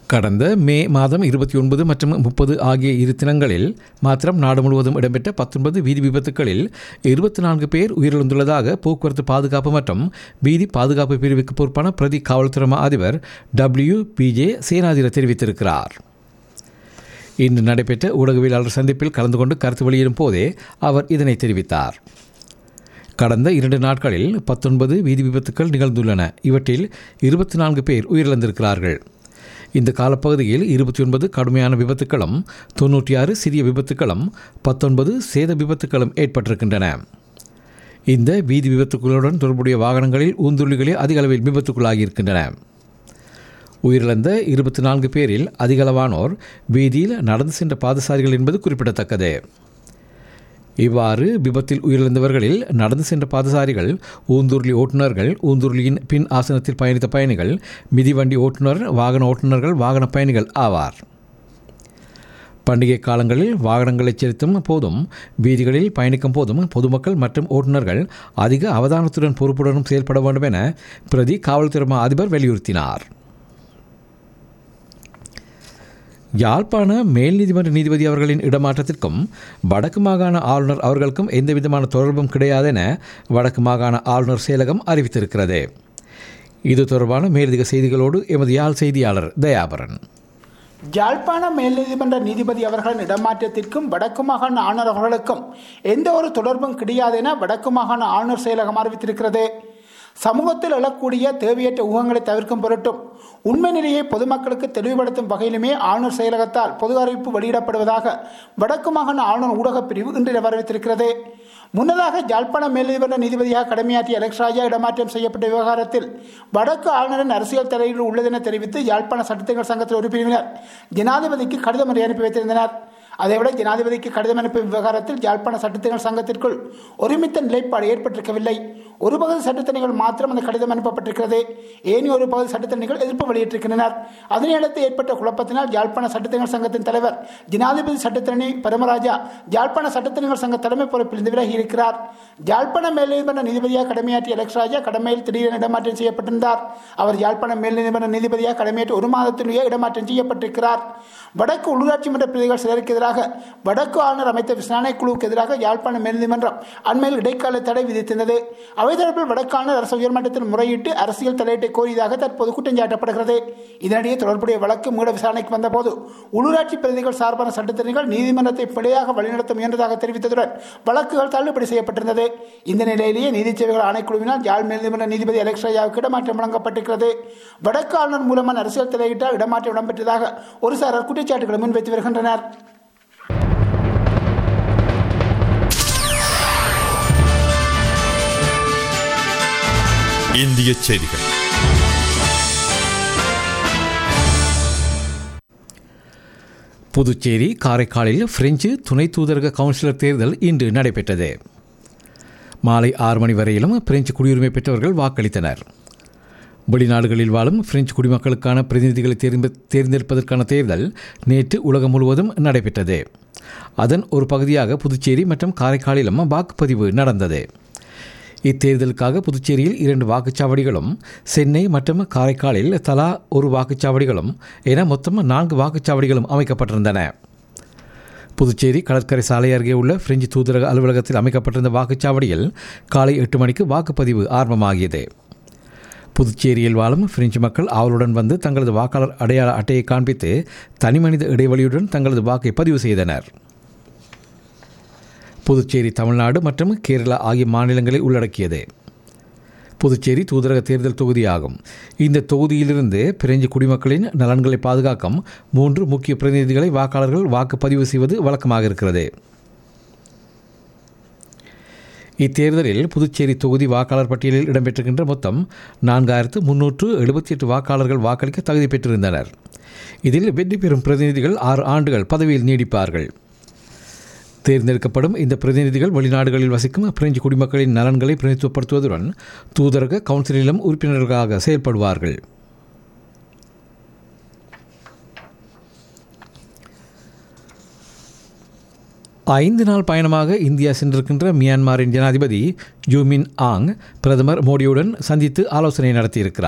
கடந்த மே மாதம் இருபத்தி ஒன்பது மற்றும் முப்பது ஆகிய இரு தினங்களில் மாத்திரம் நாடு முழுவதும் இடம்பெற்ற பத்தொன்பது வீதி விபத்துகளில் இருபத்தி நான்கு பேர் உயிரிழந்துள்ளதாக போக்குவரத்து பாதுகாப்பு மற்றும் வீதி பாதுகாப்பு பிரிவுக்கு பொறுப்பான பிரதி காவல்துறை மா அதிபர் டபிள்யூ பிஜே சேனாதிர தெரிவித்திருக்கிறார் இன்று நடைபெற்ற ஊடகவியலாளர் சந்திப்பில் கலந்து கொண்டு கருத்து வெளியிடும் போதே அவர் இதனை தெரிவித்தார் கடந்த இரண்டு நாட்களில் பத்தொன்பது வீதி விபத்துக்கள் நிகழ்ந்துள்ளன இவற்றில் இருபத்தி நான்கு பேர் உயிரிழந்திருக்கிறார்கள் இந்த காலப்பகுதியில் இருபத்தி ஒன்பது கடுமையான விபத்துக்களும் தொன்னூற்றி ஆறு சிறிய விபத்துக்களும் பத்தொன்பது சேத விபத்துக்களும் ஏற்பட்டிருக்கின்றன இந்த வீதி விபத்துக்களுடன் தொடர்புடைய வாகனங்களில் ஊந்துருளிகளே அதிக அளவில் விபத்துக்குள்ளாகியிருக்கின்றன உயிரிழந்த இருபத்தி நான்கு பேரில் அதிகளவானோர் வீதியில் நடந்து சென்ற பாதசாரிகள் என்பது குறிப்பிடத்தக்கது இவ்வாறு விபத்தில் உயிரிழந்தவர்களில் நடந்து சென்ற பாதசாரிகள் ஊந்துருளி ஓட்டுநர்கள் ஊந்துருளியின் பின் ஆசனத்தில் பயணித்த பயணிகள் மிதிவண்டி ஓட்டுநர் வாகன ஓட்டுநர்கள் வாகன பயணிகள் ஆவார் பண்டிகை காலங்களில் வாகனங்களை செலுத்தும் போதும் வீதிகளில் பயணிக்கும் போதும் பொதுமக்கள் மற்றும் ஓட்டுநர்கள் அதிக அவதானத்துடன் பொறுப்புடனும் செயல்பட வேண்டும் என பிரதி காவல்துறை மா அதிபர் வலியுறுத்தினார் யாழ்ப்பாண மேல் நீதிமன்ற நீதிபதி அவர்களின் இடமாற்றத்திற்கும் வடக்கு மாகாண ஆளுநர் அவர்களுக்கும் எந்தவிதமான தொடர்பும் கிடையாது என வடக்கு மாகாண ஆளுநர் செயலகம் அறிவித்திருக்கிறது இது தொடர்பான மேலதிக செய்திகளோடு எமது யாழ் செய்தியாளர் தயாபரன் யாழ்ப்பாண மேல் நீதிமன்ற நீதிபதி அவர்களின் இடமாற்றத்திற்கும் வடக்கு மாகாண ஆளுநர் அவர்களுக்கும் எந்த ஒரு தொடர்பும் கிடையாது என வடக்கு மாகாண ஆளுநர் செயலகம் அறிவித்திருக்கிறது சமூகத்தில் எழக்கூடிய தேவையற்ற ஊகங்களை தவிர்க்கும் பொருட்டும் உண்மை நிலையை பொதுமக்களுக்கு தெளிவுபடுத்தும் வகையிலுமே ஆளுநர் செயலகத்தால் பொது அறிவிப்பு வெளியிடப்படுவதாக வடக்கு மாகாண ஆளுநர் ஊடகப் பிரிவு இன்று அறிவித்திருக்கிறது முன்னதாக ஜாழ்ப்பாண மேல்நீதிமன்ற நீதிபதியாக கடமையாற்றிய அலெக்ஸ் ராஜா இடமாற்றம் செய்யப்பட்ட விவகாரத்தில் வடக்கு ஆளுநரின் அரசியல் தலையீடு உள்ளதென தெரிவித்து யாழ்ப்பாண சட்டத்திகள் சங்கத்தில் உறுப்பினர் ஜனாதிபதிக்கு கடிதம் ஒன்றை அனுப்பி வைத்திருந்தனர் அதேவிட ஜனாதிபதிக்கு கடிதம் அனுப்பும் விவகாரத்தில் யாழ்ப்பாண சட்டத்திகள் சங்கத்திற்குள் ஒருமித்த நிலைப்பாடு ஏற்பட்டிருக்கவில்லை ஒரு பகுதி சட்டத்தணிகள் மாத்திரம் அந்த கடிதம் அனுப்பப்பட்டிருக்கிறது ஏனி ஒரு பகுதி சட்டத்தணிகள் எதிர்ப்பு வெளியிட்டிருக்கின்றனர் அதனையடுத்து ஏற்பட்ட குழப்பத்தினால் யாழ்ப்பாண சட்டத்தணிகள் சங்கத்தின் தலைவர் ஜனாதிபதி சட்டத்தரணி பரமராஜா யாழ்ப்பாண சட்டத்தணிகள் சங்க தலைமை பொறுப்பில் இருந்து விலகி இருக்கிறார் யாழ்ப்பாண மேல் நீதிமன்ற நீதிபதியாக கடமையாற்றிய அலெக்ஸ் ராஜா கடமையில் திடீரென இடமாற்றம் செய்யப்பட்டிருந்தார் அவர் யாழ்ப்பாண மேல் நீதிமன்ற நீதிபதியாக கடமையாற்றி ஒரு மாதத்திலேயே இடமாற்றம் செய்யப்பட்டிருக்கிறார் வடக்கு உள்ளூராட்சி மன்ற பிரதிகள் சிலருக்கு எதிராக வடக்கு ஆளுநர் அமைத்த விசாரணை குழுவுக்கு எதிராக யாழ்ப்பாண மேல்நீதிமன்றம் அண்மையில் இடைக்கால தடை விதித்திருந்தது அவை தரப்பில் வடக்கு ஆளுநர் அரசு உயர்மட்டத்தில் முறையிட்டு அரசியல் தலையீட்டை கோரியதாக தற்போது குற்றம் சாட்டப்படுகிறது இதனிடையே தொடர்புடைய வழக்கு மூட விசாரணைக்கு வந்தபோது உள்ளூராட்சி பிரதிகள் சார்பான சட்டத்திறனிகள் நீதிமன்றத்தை பிழையாக வழிநடத்த முயன்றதாக தெரிவித்ததுடன் வழக்குகள் தள்ளுபடி செய்யப்பட்டிருந்தது இந்த நிலையிலேயே நீதி சேவைகள் ஆணைக்குழுவினால் யாழ் மேல்நீதிமன்ற நீதிபதி அலெக்ஸ் ராஜாவுக்கு இடமாற்றம் வழங்கப்பட்டிருக்கிறது வடக்கு ஆளுநர் மூலமான அரசியல் தலையீட்டால் இடமாற்றம் இடம்பெற்றதாக ஒரு சாரர் குற்றச்சாட்டுகளை முன்வைத்து வருகின்றனர் இந்திய செய்திகள் புதுச்சேரி காரைக்காலில் பிரெஞ்சு துணை தூதரக கவுன்சிலர் தேர்தல் இன்று நடைபெற்றது மாலை ஆறு மணி வரையிலும் பிரெஞ்சு குடியுரிமை பெற்றவர்கள் வாக்களித்தனர் வெளிநாடுகளில் வாழும் பிரெஞ்சு குடிமக்களுக்கான பிரதிநிதிகளை தேர்ந்து தேர்ந்தெடுப்பதற்கான தேர்தல் நேற்று உலகம் முழுவதும் நடைபெற்றது அதன் ஒரு பகுதியாக புதுச்சேரி மற்றும் காரைக்காலிலும் வாக்குப்பதிவு நடந்தது இத்தேர்தலுக்காக புதுச்சேரியில் இரண்டு வாக்குச்சாவடிகளும் சென்னை மற்றும் காரைக்காலில் தலா ஒரு வாக்குச்சாவடிகளும் என மொத்தம் நான்கு வாக்குச்சாவடிகளும் அமைக்கப்பட்டிருந்தன புதுச்சேரி கடற்கரை சாலை அருகே உள்ள பிரெஞ்சு தூதரக அலுவலகத்தில் அமைக்கப்பட்டிருந்த வாக்குச்சாவடியில் காலை எட்டு மணிக்கு வாக்குப்பதிவு ஆரம்பமாகியது புதுச்சேரியில் வாழும் பிரெஞ்சு மக்கள் ஆவலுடன் வந்து தங்களது வாக்காளர் அடையாள அட்டையை காண்பித்து தனிமனித இடைவெளியுடன் தங்களது வாக்கை பதிவு செய்தனர் புதுச்சேரி தமிழ்நாடு மற்றும் கேரளா ஆகிய மாநிலங்களை உள்ளடக்கியது புதுச்சேரி தூதரக தேர்தல் தொகுதியாகும் இந்த தொகுதியிலிருந்து பிரெஞ்சு குடிமக்களின் நலன்களை பாதுகாக்கும் மூன்று முக்கிய பிரதிநிதிகளை வாக்காளர்கள் வாக்குப்பதிவு செய்வது வழக்கமாக இருக்கிறது இத்தேர்தலில் புதுச்சேரி தொகுதி வாக்காளர் பட்டியலில் இடம்பெற்றிருக்கின்ற மொத்தம் நான்காயிரத்து முன்னூற்று எழுபத்தி எட்டு வாக்காளர்கள் வாக்களிக்க தகுதி பெற்றிருந்தனர் இதில் வெற்றி பெறும் பிரதிநிதிகள் ஆறு ஆண்டுகள் பதவியில் நீடிப்பார்கள் தேர்ந்தெடுக்கப்படும் இந்த பிரதிநிதிகள் வெளிநாடுகளில் வசிக்கும் பிரெஞ்சு குடிமக்களின் நலன்களை பிரதித்துவப்படுத்துவதுடன் தூதரக கவுன்சிலிலும் உறுப்பினர்களாக செயல்படுவார்கள் ஐந்து நாள் பயணமாக இந்தியா சென்றிருக்கின்ற மியான்மரின் ஜனாதிபதி ஜூமின் ஆங் பிரதமர் மோடியுடன் சந்தித்து ஆலோசனை நடத்தியிருக்கிறார்